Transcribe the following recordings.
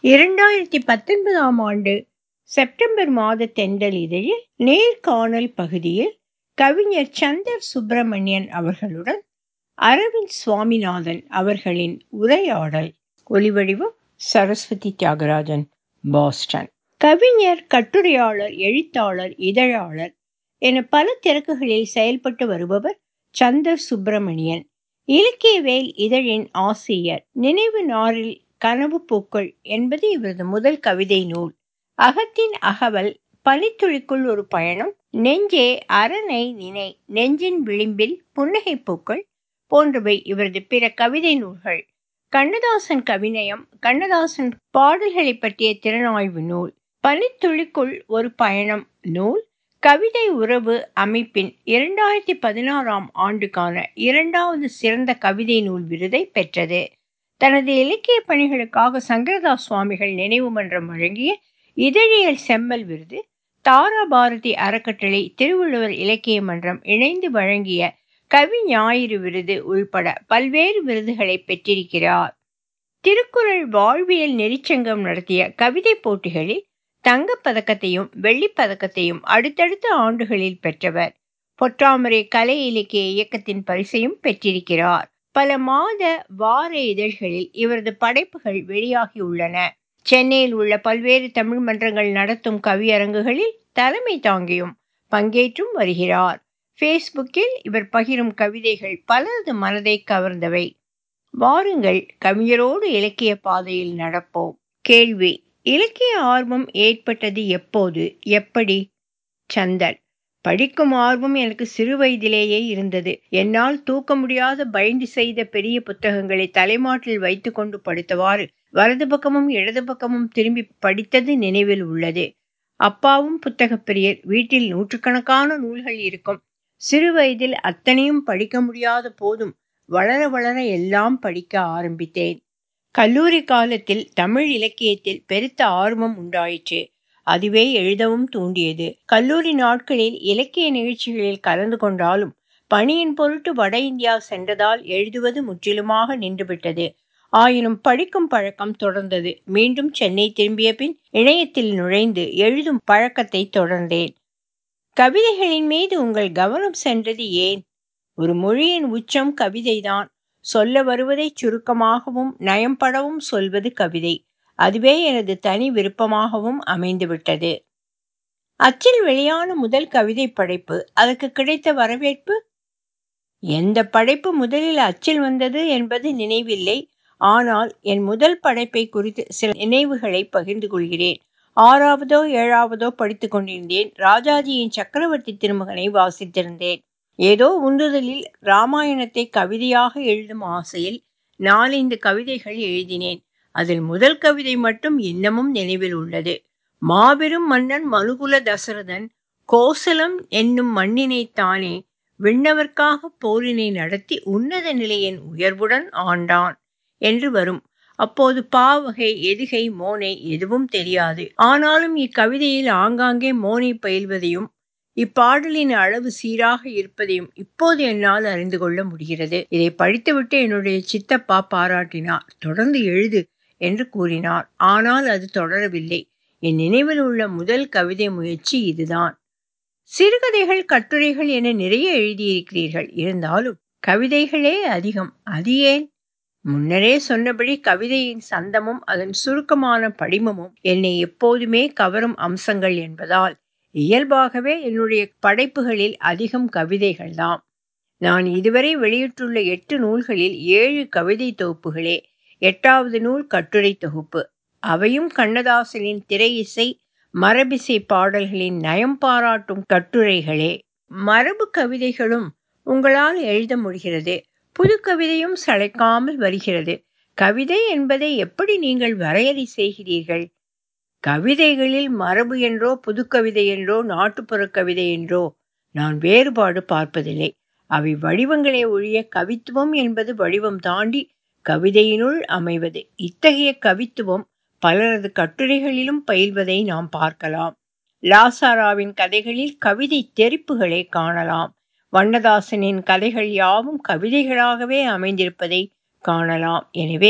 இரண்டாயிரத்தி பத்தொன்பதாம் ஆண்டு செப்டம்பர் மாத தென்றல் இதழில் நேர்காணல் பகுதியில் கவிஞர் சந்தர் சுப்பிரமணியன் அவர்களுடன் அரவிந்த் சுவாமிநாதன் அவர்களின் உரையாடல் ஒலிவடிவம் சரஸ்வதி தியாகராஜன் பாஸ்டன் கவிஞர் கட்டுரையாளர் எழுத்தாளர் இதழாளர் என பல திறக்குகளில் செயல்பட்டு வருபவர் சந்தர் சுப்பிரமணியன் இலக்கியவேல் இதழின் ஆசிரியர் நினைவு நாரில் கனவு பூக்கள் என்பது இவரது முதல் கவிதை நூல் அகத்தின் அகவல் பனித்துளிக்குள் ஒரு பயணம் நெஞ்சே அரணை நினை நெஞ்சின் விளிம்பில் புன்னகை பூக்கள் போன்றவை இவரது பிற கவிதை நூல்கள் கண்ணதாசன் கவிநயம் கண்ணதாசன் பாடல்களை பற்றிய திறனாய்வு நூல் பனித்துளிக்குள் ஒரு பயணம் நூல் கவிதை உறவு அமைப்பின் இரண்டாயிரத்தி பதினாறாம் ஆண்டுக்கான இரண்டாவது சிறந்த கவிதை நூல் விருதை பெற்றது தனது இலக்கிய பணிகளுக்காக சங்கரதாஸ் சுவாமிகள் நினைவு மன்றம் வழங்கிய இதழியல் செம்மல் விருது தாரா பாரதி அறக்கட்டளை திருவள்ளுவர் இலக்கிய மன்றம் இணைந்து வழங்கிய கவி ஞாயிறு விருது உள்பட பல்வேறு விருதுகளை பெற்றிருக்கிறார் திருக்குறள் வாழ்வியல் நெறிச்சங்கம் நடத்திய கவிதை போட்டிகளில் தங்கப்பதக்கத்தையும் வெள்ளிப்பதக்கத்தையும் அடுத்தடுத்த ஆண்டுகளில் பெற்றவர் பொற்றாமரை கலை இலக்கிய இயக்கத்தின் பரிசையும் பெற்றிருக்கிறார் பல மாத வார இதழ்களில் இவரது படைப்புகள் வெளியாகியுள்ளன சென்னையில் உள்ள பல்வேறு தமிழ் மன்றங்கள் நடத்தும் கவியரங்குகளில் தலைமை தாங்கியும் பங்கேற்றும் வருகிறார் ஃபேஸ்புக்கில் இவர் பகிரும் கவிதைகள் பலரது மனதை கவர்ந்தவை வாருங்கள் கவிஞரோடு இலக்கிய பாதையில் நடப்போம் கேள்வி இலக்கிய ஆர்வம் ஏற்பட்டது எப்போது எப்படி சந்தன் படிக்கும் ஆர்வம் எனக்கு சிறு வயதிலேயே இருந்தது என்னால் தூக்க முடியாத பைண்ட் செய்த பெரிய புத்தகங்களை தலைமாட்டில் வைத்துக்கொண்டு படித்தவாறு வலது பக்கமும் இடது பக்கமும் திரும்பி படித்தது நினைவில் உள்ளது அப்பாவும் புத்தகப் பிரியர் வீட்டில் நூற்றுக்கணக்கான நூல்கள் இருக்கும் சிறு வயதில் அத்தனையும் படிக்க முடியாத போதும் வளர வளர எல்லாம் படிக்க ஆரம்பித்தேன் கல்லூரி காலத்தில் தமிழ் இலக்கியத்தில் பெருத்த ஆர்வம் உண்டாயிற்று அதுவே எழுதவும் தூண்டியது கல்லூரி நாட்களில் இலக்கிய நிகழ்ச்சிகளில் கலந்து கொண்டாலும் பணியின் பொருட்டு வட இந்தியா சென்றதால் எழுதுவது முற்றிலுமாக நின்றுவிட்டது ஆயினும் படிக்கும் பழக்கம் தொடர்ந்தது மீண்டும் சென்னை திரும்பிய பின் இணையத்தில் நுழைந்து எழுதும் பழக்கத்தை தொடர்ந்தேன் கவிதைகளின் மீது உங்கள் கவனம் சென்றது ஏன் ஒரு மொழியின் உச்சம் கவிதைதான் சொல்ல வருவதை சுருக்கமாகவும் நயம்படவும் சொல்வது கவிதை அதுவே எனது தனி விருப்பமாகவும் அமைந்துவிட்டது அச்சில் வெளியான முதல் கவிதை படைப்பு அதற்கு கிடைத்த வரவேற்பு எந்த படைப்பு முதலில் அச்சில் வந்தது என்பது நினைவில்லை ஆனால் என் முதல் படைப்பை குறித்து சில நினைவுகளை பகிர்ந்து கொள்கிறேன் ஆறாவதோ ஏழாவதோ படித்து கொண்டிருந்தேன் ராஜாஜியின் சக்கரவர்த்தி திருமகனை வாசித்திருந்தேன் ஏதோ உந்துதலில் ராமாயணத்தை கவிதையாக எழுதும் ஆசையில் நாலைந்து கவிதைகள் எழுதினேன் அதில் முதல் கவிதை மட்டும் இன்னமும் நினைவில் உள்ளது மாபெரும் மன்னன் மனுகுல தசரதன் கோசலம் என்னும் மண்ணினைத்தானே விண்ணவர்க்காக போரினை நடத்தி உன்னத நிலையின் உயர்வுடன் ஆண்டான் என்று வரும் அப்போது பாவகை எதுகை மோனை எதுவும் தெரியாது ஆனாலும் இக்கவிதையில் ஆங்காங்கே மோனை பயில்வதையும் இப்பாடலின் அளவு சீராக இருப்பதையும் இப்போது என்னால் அறிந்து கொள்ள முடிகிறது இதை படித்துவிட்டு என்னுடைய சித்தப்பா பாராட்டினார் தொடர்ந்து எழுது என்று கூறினார் ஆனால் அது தொடரவில்லை என் நினைவில் உள்ள முதல் கவிதை முயற்சி இதுதான் சிறுகதைகள் கட்டுரைகள் என நிறைய எழுதியிருக்கிறீர்கள் இருந்தாலும் கவிதைகளே அதிகம் அது ஏன் முன்னரே சொன்னபடி கவிதையின் சந்தமும் அதன் சுருக்கமான படிமமும் என்னை எப்போதுமே கவரும் அம்சங்கள் என்பதால் இயல்பாகவே என்னுடைய படைப்புகளில் அதிகம் கவிதைகள்தாம் நான் இதுவரை வெளியிட்டுள்ள எட்டு நூல்களில் ஏழு கவிதை தொகுப்புகளே எட்டாவது நூல் கட்டுரை தொகுப்பு அவையும் கண்ணதாசனின் திரை இசை மரபிசை பாடல்களின் நயம் பாராட்டும் கட்டுரைகளே மரபு கவிதைகளும் உங்களால் எழுத முடிகிறது புது கவிதையும் சளைக்காமல் வருகிறது கவிதை என்பதை எப்படி நீங்கள் வரையறை செய்கிறீர்கள் கவிதைகளில் மரபு என்றோ புதுக்கவிதை என்றோ நாட்டுப்புற கவிதை என்றோ நான் வேறுபாடு பார்ப்பதில்லை அவை வடிவங்களே ஒழிய கவித்துவம் என்பது வடிவம் தாண்டி கவிதையினுள் அமைவது இத்தகைய கவித்துவம் பலரது கட்டுரைகளிலும் பயில்வதை நாம் பார்க்கலாம் லாசாராவின் கதைகளில் கவிதை தெரிப்புகளை காணலாம் வண்ணதாசனின் கதைகள் யாவும் கவிதைகளாகவே அமைந்திருப்பதை காணலாம் எனவே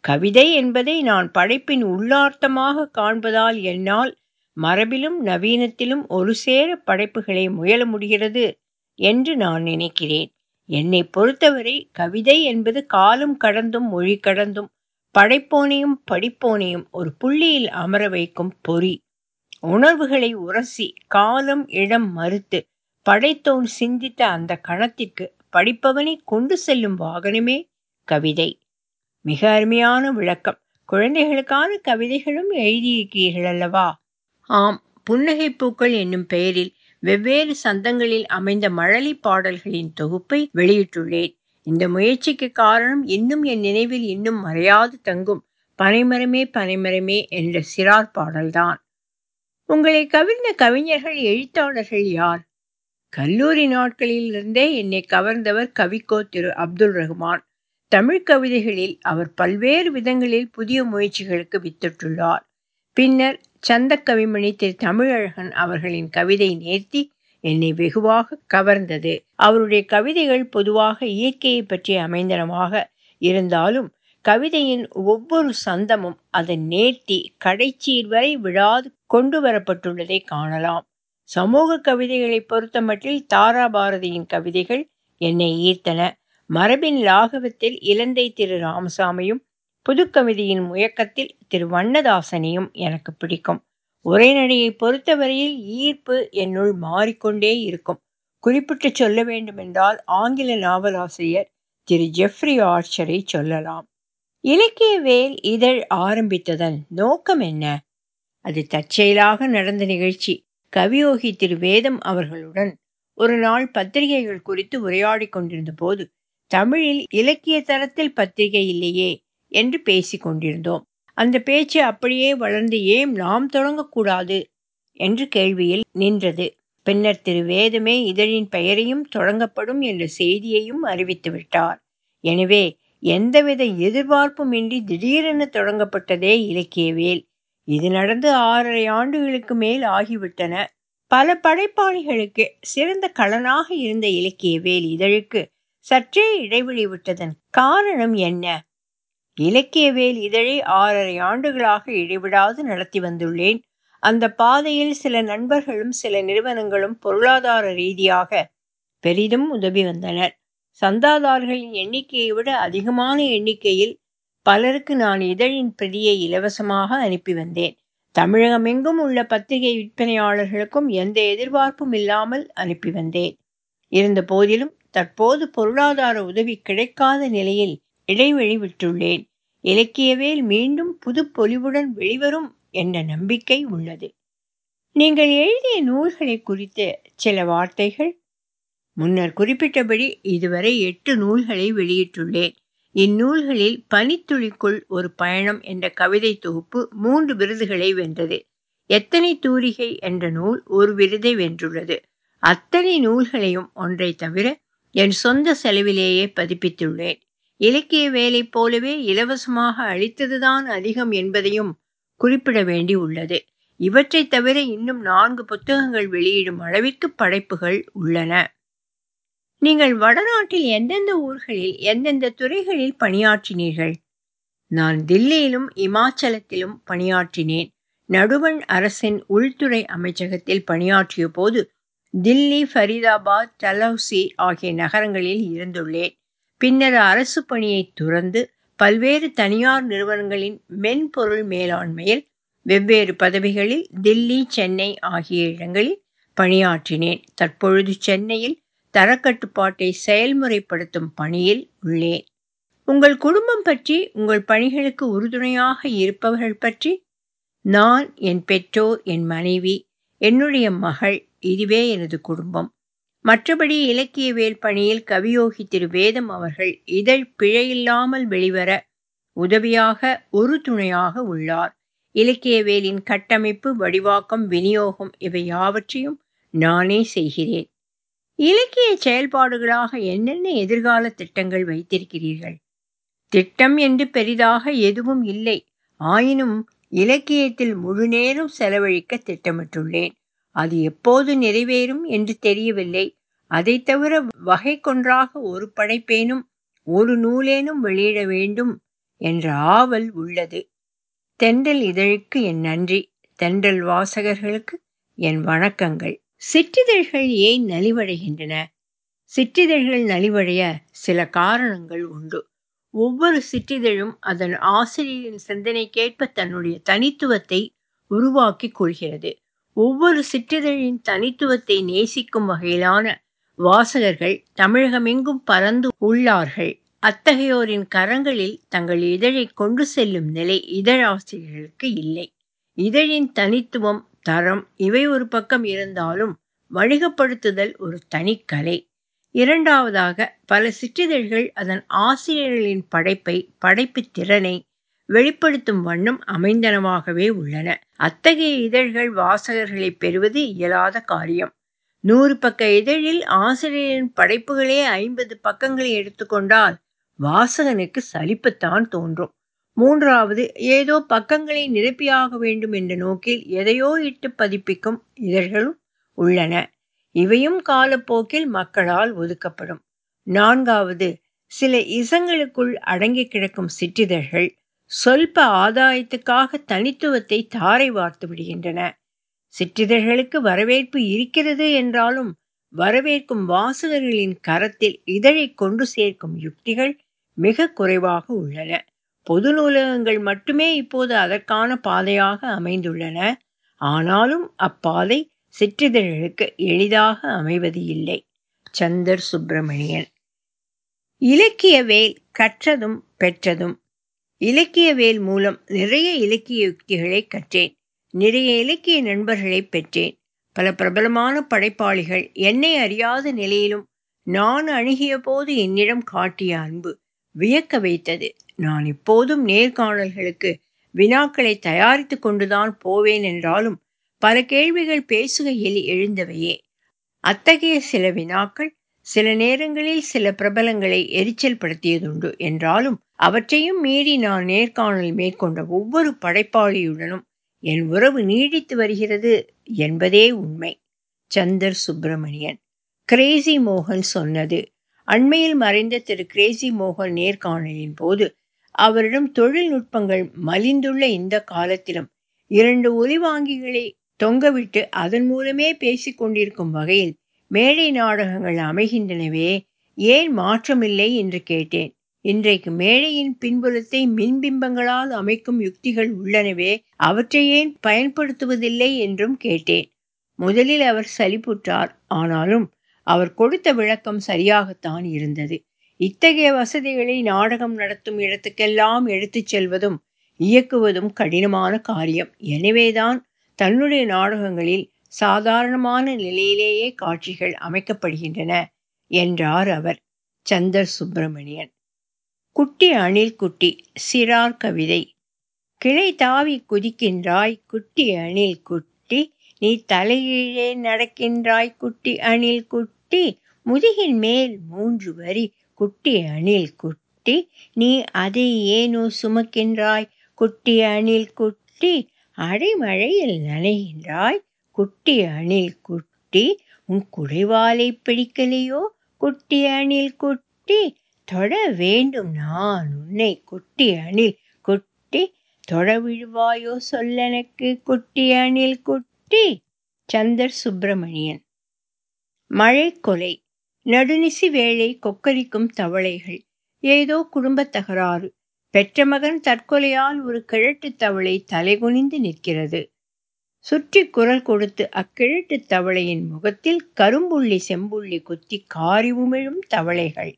கவிதை என்பதை நான் படைப்பின் உள்ளார்த்தமாக காண்பதால் என்னால் மரபிலும் நவீனத்திலும் ஒரு சேர படைப்புகளை முயல முடிகிறது என்று நான் நினைக்கிறேன் என்னை பொறுத்தவரை கவிதை என்பது காலம் கடந்தும் மொழி கடந்தும் படைப்போனையும் படிப்போனையும் ஒரு புள்ளியில் அமர வைக்கும் பொறி உணர்வுகளை உரசி காலம் இடம் மறுத்து படைத்தோன் சிந்தித்த அந்த கணத்திற்கு படிப்பவனை கொண்டு செல்லும் வாகனமே கவிதை மிக அருமையான விளக்கம் குழந்தைகளுக்கான கவிதைகளும் எழுதியிருக்கிறீர்கள் அல்லவா ஆம் புன்னகை பூக்கள் என்னும் பெயரில் வெவ்வேறு சந்தங்களில் அமைந்த மழலை பாடல்களின் தொகுப்பை வெளியிட்டுள்ளேன் இந்த முயற்சிக்கு காரணம் இன்னும் என் நினைவில் இன்னும் மறையாது தங்கும் பனைமரமே பனைமரமே என்ற சிறார் பாடல்தான் உங்களை கவிழ்ந்த கவிஞர்கள் எழுத்தாளர்கள் யார் கல்லூரி நாட்களிலிருந்தே என்னை கவர்ந்தவர் கவிக்கோ திரு அப்துல் ரஹ்மான் தமிழ் கவிதைகளில் அவர் பல்வேறு விதங்களில் புதிய முயற்சிகளுக்கு வித்திட்டுள்ளார் பின்னர் சந்த கவிமணி திரு தமிழழகன் அவர்களின் கவிதை நேர்த்தி என்னை வெகுவாக கவர்ந்தது அவருடைய கவிதைகள் பொதுவாக இயற்கையை பற்றி அமைந்தனமாக இருந்தாலும் கவிதையின் ஒவ்வொரு சந்தமும் அதன் நேர்த்தி கடைச்சீர் வரை விழாது கொண்டு வரப்பட்டுள்ளதை காணலாம் சமூக கவிதைகளை பொறுத்தமட்டில் தாரா பாரதியின் கவிதைகள் என்னை ஈர்த்தன மரபின் லாகவத்தில் இலந்தை திரு ராமசாமியும் புதுக்கவிதையின் முயக்கத்தில் திரு வண்ணதாசனையும் எனக்கு பிடிக்கும் உரைநடையை பொறுத்தவரையில் ஈர்ப்பு என்னுள் மாறிக்கொண்டே இருக்கும் குறிப்பிட்டு சொல்ல வேண்டுமென்றால் ஆங்கில நாவலாசிரியர் திரு ஜெஃப்ரி ஆர்ச்சரை சொல்லலாம் இலக்கிய வேல் இதழ் ஆரம்பித்ததன் நோக்கம் என்ன அது தற்செயலாக நடந்த நிகழ்ச்சி கவியோகி திரு வேதம் அவர்களுடன் ஒரு நாள் பத்திரிகைகள் குறித்து உரையாடி கொண்டிருந்த போது தமிழில் இலக்கிய தரத்தில் பத்திரிகை இல்லையே என்று பேசிக் கொண்டிருந்தோம் அந்த பேச்சு அப்படியே வளர்ந்து ஏன் நாம் தொடங்கக்கூடாது என்று கேள்வியில் நின்றது பின்னர் திரு வேதமே இதழின் பெயரையும் தொடங்கப்படும் என்ற செய்தியையும் அறிவித்து விட்டார் எனவே எந்தவித எதிர்பார்ப்புமின்றி திடீரென தொடங்கப்பட்டதே இலக்கியவேல் இது நடந்து ஆறரை ஆண்டுகளுக்கு மேல் ஆகிவிட்டன பல படைப்பாளிகளுக்கு சிறந்த களனாக இருந்த இலக்கியவேல் இதழுக்கு சற்றே இடைவெளி விட்டதன் காரணம் என்ன இலக்கியவேல் இதழை ஆறரை ஆண்டுகளாக இடைவிடாது நடத்தி வந்துள்ளேன் அந்த பாதையில் சில நண்பர்களும் சில நிறுவனங்களும் பொருளாதார ரீதியாக பெரிதும் உதவி வந்தனர் சந்தாதாரர்களின் எண்ணிக்கையை விட அதிகமான எண்ணிக்கையில் பலருக்கு நான் இதழின் பிரதியை இலவசமாக அனுப்பி வந்தேன் தமிழகமெங்கும் உள்ள பத்திரிகை விற்பனையாளர்களுக்கும் எந்த எதிர்பார்ப்பும் இல்லாமல் அனுப்பி வந்தேன் இருந்த போதிலும் தற்போது பொருளாதார உதவி கிடைக்காத நிலையில் இடைவெளி விட்டுள்ளேன் இலக்கியவேல் மீண்டும் புது பொலிவுடன் வெளிவரும் என்ற நம்பிக்கை உள்ளது நீங்கள் எழுதிய நூல்களை குறித்து சில வார்த்தைகள் முன்னர் குறிப்பிட்டபடி இதுவரை எட்டு நூல்களை வெளியிட்டுள்ளேன் இந்நூல்களில் பனித்துளிக்குள் ஒரு பயணம் என்ற கவிதை தொகுப்பு மூன்று விருதுகளை வென்றது எத்தனை தூரிகை என்ற நூல் ஒரு விருதை வென்றுள்ளது அத்தனை நூல்களையும் ஒன்றை தவிர என் சொந்த செலவிலேயே பதிப்பித்துள்ளேன் இலக்கிய வேலை போலவே இலவசமாக அளித்ததுதான் அதிகம் என்பதையும் குறிப்பிட வேண்டி உள்ளது இவற்றை தவிர இன்னும் நான்கு புத்தகங்கள் வெளியிடும் அளவிற்கு படைப்புகள் உள்ளன நீங்கள் வடநாட்டில் எந்தெந்த ஊர்களில் எந்தெந்த துறைகளில் பணியாற்றினீர்கள் நான் தில்லியிலும் இமாச்சலத்திலும் பணியாற்றினேன் நடுவண் அரசின் உள்துறை அமைச்சகத்தில் பணியாற்றிய போது தில்லி ஃபரிதாபாத் டலௌசி ஆகிய நகரங்களில் இருந்துள்ளேன் பின்னர் அரசு பணியை துறந்து பல்வேறு தனியார் நிறுவனங்களின் மென்பொருள் மேலாண்மையில் வெவ்வேறு பதவிகளில் தில்லி சென்னை ஆகிய இடங்களில் பணியாற்றினேன் தற்பொழுது சென்னையில் தரக்கட்டுப்பாட்டை செயல்முறைப்படுத்தும் பணியில் உள்ளேன் உங்கள் குடும்பம் பற்றி உங்கள் பணிகளுக்கு உறுதுணையாக இருப்பவர்கள் பற்றி நான் என் பெற்றோர் என் மனைவி என்னுடைய மகள் இதுவே எனது குடும்பம் மற்றபடி இலக்கியவேல் பணியில் கவியோகி திரு வேதம் அவர்கள் இதழ் பிழையில்லாமல் வெளிவர உதவியாக ஒரு துணையாக உள்ளார் இலக்கியவேலின் கட்டமைப்பு வடிவாக்கம் விநியோகம் இவை யாவற்றையும் நானே செய்கிறேன் இலக்கிய செயல்பாடுகளாக என்னென்ன எதிர்கால திட்டங்கள் வைத்திருக்கிறீர்கள் திட்டம் என்று பெரிதாக எதுவும் இல்லை ஆயினும் இலக்கியத்தில் முழு நேரம் செலவழிக்க திட்டமிட்டுள்ளேன் அது எப்போது நிறைவேறும் என்று தெரியவில்லை அதை தவிர வகை கொன்றாக ஒரு படைப்பேனும் ஒரு நூலேனும் வெளியிட வேண்டும் என்ற ஆவல் உள்ளது தென்றல் இதழுக்கு என் நன்றி தென்றல் வாசகர்களுக்கு என் வணக்கங்கள் சிற்றிதழ்கள் ஏன் நலிவடைகின்றன சிற்றிதழ்கள் நலிவடைய சில காரணங்கள் உண்டு ஒவ்வொரு சிற்றிதழும் அதன் ஆசிரியரின் சிந்தனைக்கேற்ப தன்னுடைய தனித்துவத்தை உருவாக்கி கொள்கிறது ஒவ்வொரு சிற்றிதழின் தனித்துவத்தை நேசிக்கும் வகையிலான வாசகர்கள் தமிழகமெங்கும் பறந்து உள்ளார்கள் அத்தகையோரின் கரங்களில் தங்கள் இதழை கொண்டு செல்லும் நிலை இதழாசிரியர்களுக்கு இல்லை இதழின் தனித்துவம் தரம் இவை ஒரு பக்கம் இருந்தாலும் வணிகப்படுத்துதல் ஒரு தனிக்கலை இரண்டாவதாக பல சிற்றிதழ்கள் அதன் ஆசிரியர்களின் படைப்பை படைப்பு திறனை வெளிப்படுத்தும் வண்ணம் அமைந்தனவாகவே உள்ளன அத்தகைய இதழ்கள் வாசகர்களை பெறுவது இயலாத காரியம் நூறு பக்க இதழில் ஆசிரியரின் படைப்புகளே ஐம்பது பக்கங்களை எடுத்துக்கொண்டால் வாசகனுக்கு சலிப்புத்தான் தோன்றும் மூன்றாவது ஏதோ பக்கங்களை நிரப்பியாக வேண்டும் என்ற நோக்கில் எதையோ இட்டு பதிப்பிக்கும் இதழ்களும் உள்ளன இவையும் காலப்போக்கில் மக்களால் ஒதுக்கப்படும் நான்காவது சில இசங்களுக்குள் அடங்கி கிடக்கும் சிற்றிதழ்கள் சொல்ப ஆதாயத்துக்காக தனித்துவத்தை தாரை வார்த்து விடுகின்றன சிற்றிதழ்களுக்கு வரவேற்பு இருக்கிறது என்றாலும் வரவேற்கும் வாசகர்களின் கரத்தில் இதழை கொண்டு சேர்க்கும் யுக்திகள் மிக குறைவாக உள்ளன பொது நூலகங்கள் மட்டுமே இப்போது அதற்கான பாதையாக அமைந்துள்ளன ஆனாலும் அப்பாதை சிற்றிதழ்களுக்கு எளிதாக அமைவது இல்லை சந்தர் சுப்பிரமணியன் இலக்கிய வேல் கற்றதும் பெற்றதும் இலக்கிய வேல் மூலம் நிறைய இலக்கிய யுக்திகளை கற்றேன் நிறைய இலக்கிய நண்பர்களை பெற்றேன் பல பிரபலமான படைப்பாளிகள் என்னை அறியாத நிலையிலும் நான் அணுகிய போது என்னிடம் காட்டிய அன்பு வியக்க வைத்தது நான் இப்போதும் நேர்காணல்களுக்கு வினாக்களை தயாரித்து கொண்டுதான் போவேன் என்றாலும் பல கேள்விகள் பேசுகையில் எழுந்தவையே அத்தகைய சில வினாக்கள் சில நேரங்களில் சில பிரபலங்களை எரிச்சல் படுத்தியதுண்டு என்றாலும் அவற்றையும் மீறி நான் நேர்காணல் மேற்கொண்ட ஒவ்வொரு படைப்பாளியுடனும் என் உறவு நீடித்து வருகிறது என்பதே உண்மை சந்தர் சுப்பிரமணியன் கிரேசி மோகன் சொன்னது அண்மையில் மறைந்த திரு கிரேசி மோகன் நேர்காணலின் போது அவரிடம் தொழில்நுட்பங்கள் மலிந்துள்ள இந்த காலத்திலும் இரண்டு ஒலிவாங்கிகளை தொங்கவிட்டு அதன் மூலமே பேசிக் கொண்டிருக்கும் வகையில் மேடை நாடகங்கள் அமைகின்றனவே ஏன் மாற்றமில்லை என்று கேட்டேன் இன்றைக்கு மேடையின் பின்புலத்தை மின்பிம்பங்களால் அமைக்கும் யுக்திகள் உள்ளனவே அவற்றை ஏன் பயன்படுத்துவதில்லை என்றும் கேட்டேன் முதலில் அவர் சலிப்புற்றார் ஆனாலும் அவர் கொடுத்த விளக்கம் சரியாகத்தான் இருந்தது இத்தகைய வசதிகளை நாடகம் நடத்தும் இடத்துக்கெல்லாம் எடுத்துச் செல்வதும் இயக்குவதும் கடினமான காரியம் எனவேதான் தன்னுடைய நாடகங்களில் சாதாரணமான நிலையிலேயே காட்சிகள் அமைக்கப்படுகின்றன என்றார் அவர் சந்தர் சுப்பிரமணியன் குட்டி அணில் குட்டி சிறார் கவிதை கிளை தாவி குதிக்கின்றாய் குட்டி அணில் குட்டி நீ தலைகீழே நடக்கின்றாய் குட்டி அணில் குட்டி முதுகின் மேல் மூன்று வரி குட்டி அணில் குட்டி நீ அதை ஏனோ சுமக்கின்றாய் குட்டி அணில் குட்டி அடைமழையில் நனைகின்றாய் குட்டி அணில் குட்டி உன் குடைவாலை பிடிக்கலையோ குட்டி அணில் குட்டி தொட வேண்டும் நான் உன்னை குட்டி அணில் குட்டி தொட விழுவாயோ சொல்லெனக்கு குட்டி அணில் குட்டி சந்தர் சுப்பிரமணியன் மழை கொலை நடுநிசி வேளை கொக்கரிக்கும் தவளைகள் ஏதோ குடும்பத் தகராறு பெற்ற மகன் தற்கொலையால் ஒரு கிழட்டு தவளை தலைகுனிந்து நிற்கிறது சுற்றி குரல் கொடுத்து அக்கிழட்டு தவளையின் முகத்தில் கரும்புள்ளி செம்புள்ளி குத்தி காரி உமிழும் தவளைகள்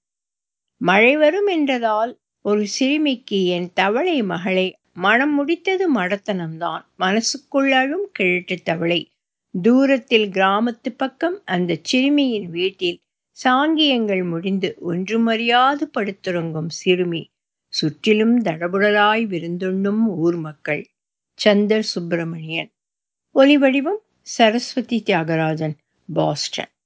மழை வரும் என்றதால் ஒரு சிறுமிக்கு என் தவளை மகளை மனம் முடித்தது மடத்தனம்தான் மனசுக்குள் அழும் கிழட்டு தவளை தூரத்தில் கிராமத்து பக்கம் அந்த சிறுமியின் வீட்டில் சாங்கியங்கள் முடிந்து ஒன்றுமறியாது படுத்துறங்கும் சிறுமி சுற்றிலும் தடபுடலாய் விருந்துண்ணும் ஊர் மக்கள் சந்தர் சுப்பிரமணியன் ஒலிவடிவம் சரஸ்வதி தியாகராஜன் பாஸ்டன்